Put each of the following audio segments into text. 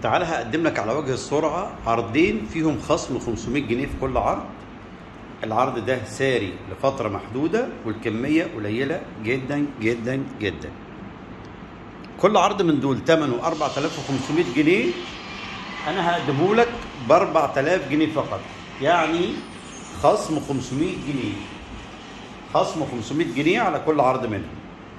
تعالى هقدم لك على وجه السرعة عرضين فيهم خصم 500 جنيه في كل عرض العرض ده ساري لفترة محدودة والكمية قليلة جدا جدا جدا كل عرض من دول ثمنه 4500 جنيه انا هقدمه لك ب 4000 جنيه فقط يعني خصم 500 جنيه خصم 500 جنيه على كل عرض منهم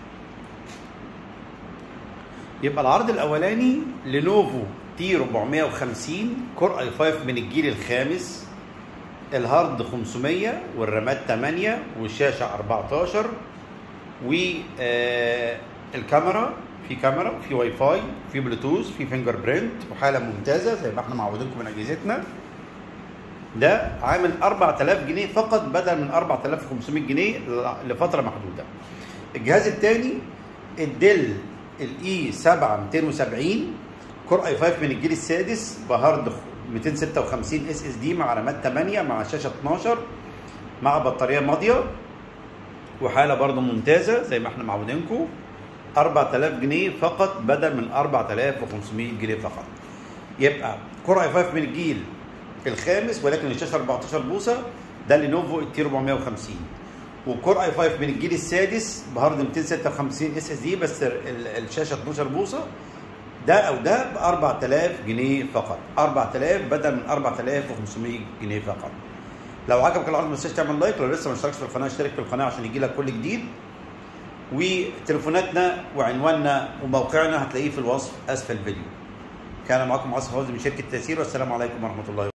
يبقى العرض الاولاني لينوفو تي 450 كور اي 5 من الجيل الخامس الهارد 500 والرامات 8 والشاشه 14 والكاميرا في كاميرا في واي فاي في بلوتوث في فينجر برينت وحاله ممتازه زي ما احنا معودينكم من اجهزتنا ده عامل 4000 جنيه فقط بدل من 4500 جنيه لفتره محدوده الجهاز الثاني الديل الاي 7 270 كور اي 5 من الجيل السادس بهارد 256 اس اس دي مع رامات 8 مع شاشه 12 مع بطاريه ماضيه وحاله برضه ممتازه زي ما احنا معودينكم 4000 جنيه فقط بدل من 4500 جنيه فقط يبقى كور اي 5 من الجيل الخامس ولكن الشاشه 14 بوصه ده لينوفو التي 450 وكور اي 5 من الجيل السادس بهارد 256 اس اس دي بس الشاشه 12 بوصه ده او ده ب 4000 جنيه فقط 4000 بدل من 4500 جنيه فقط لو عجبك العرض ما تنساش تعمل لايك لو لسه ما اشتركتش في القناه اشترك في القناه عشان يجي لك كل جديد وتليفوناتنا وعنواننا وموقعنا هتلاقيه في الوصف اسفل الفيديو كان معكم عاصم فوزي من شركه تيسير والسلام عليكم ورحمه الله